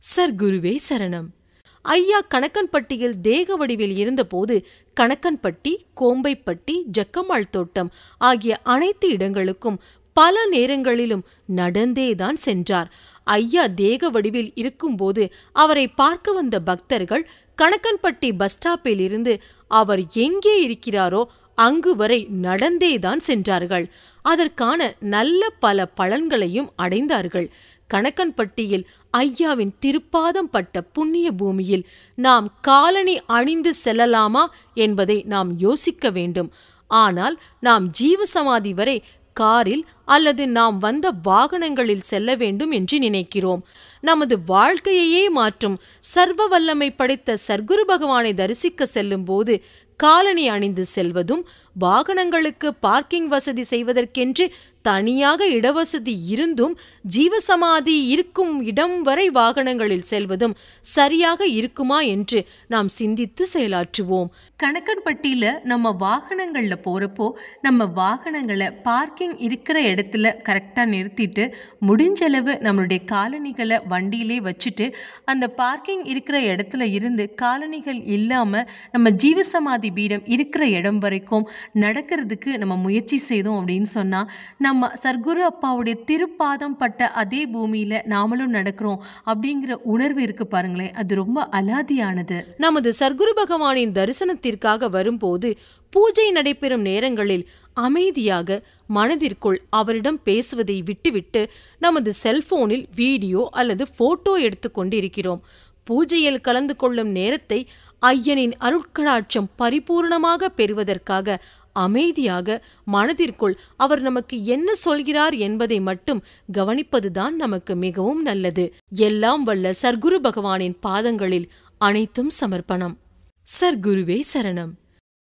சர்க்குருவே சரணம் ஐயா கணக்கன்பட்டியில் தேக வடிவில் இருந்தபோது கணக்கன்பட்டி கோம்பைப்பட்டி ஜக்கம்மாள் தோட்டம் ஆகிய அனைத்து இடங்களுக்கும் பல நேரங்களிலும் நடந்தேதான் சென்றார் ஐயா தேக வடிவில் இருக்கும்போது அவரை பார்க்க வந்த பக்தர்கள் கணக்கன்பட்டி பஸ் ஸ்டாப்பில் இருந்து அவர் எங்கே இருக்கிறாரோ அங்கு வரை நடந்தேதான் சென்றார்கள் அதற்கான நல்ல பல பலன்களையும் அடைந்தார்கள் கணக்கன்பட்டியில் ஐயாவின் திருப்பாதம் பட்ட புண்ணிய பூமியில் நாம் காலணி அணிந்து செல்லலாமா என்பதை நாம் யோசிக்க வேண்டும் ஆனால் நாம் ஜீவசமாதி வரை காரில் அல்லது நாம் வந்த வாகனங்களில் செல்ல வேண்டும் என்று நினைக்கிறோம் நமது வாழ்க்கையையே மாற்றும் சர்வ வல்லமை படைத்த சர்க்குரு பகவானை தரிசிக்க செல்லும்போது காலணி அணிந்து செல்வதும் வாகனங்களுக்கு பார்க்கிங் வசதி செய்வதற்கென்று தனியாக இடவசதி இருந்தும் ஜீவசமாதி இருக்கும் இடம் வரை வாகனங்களில் செல்வதும் சரியாக இருக்குமா என்று நாம் சிந்தித்து செயலாற்றுவோம் கணக்கன்பட்டியில நம்ம வாகனங்கள்ல போறப்போ நம்ம வாகனங்களை பார்க்கிங் இருக்கிற இடத்துல கரெக்டா நிறுத்திட்டு முடிஞ்சளவு நம்மளுடைய காலணிகளை வண்டியிலே வச்சுட்டு அந்த பார்க்கிங் இருக்கிற இடத்துல இருந்து காலணிகள் இல்லாம நம்ம ஜீவசமாதி பீடம் இருக்கிற இடம் வரைக்கும் நடக்கிறதுக்கு நம்ம முயற்சி செய்தோம் அப்படின்னு சொன்னா நம்ம சர்க்குரு அப்பாவுடைய திருப்பாதம் பட்ட அதே பூமியில நாமளும் நடக்கிறோம் அப்படிங்கிற உணர்வு இருக்கு பாருங்களேன் அது ரொம்ப அலாதியானது நமது சர்க்குரு பகவானின் தரிசனத்திற்காக வரும்போது பூஜை நடைபெறும் நேரங்களில் அமைதியாக மனதிற்குள் அவரிடம் பேசுவதை விட்டுவிட்டு நமது செல்போனில் வீடியோ அல்லது போட்டோ எடுத்துக்கொண்டு இருக்கிறோம் பூஜையில் கலந்து கொள்ளும் நேரத்தை ஐயனின் அருட்கடாட்சம் பரிபூர்ணமாக பெறுவதற்காக அமைதியாக மனதிற்குள் அவர் நமக்கு என்ன சொல்கிறார் என்பதை மட்டும் கவனிப்பதுதான் நமக்கு மிகவும் நல்லது எல்லாம் வல்ல சர்க்குரு பகவானின் பாதங்களில் அனைத்தும் சமர்ப்பணம் சர்க்குருவே சரணம்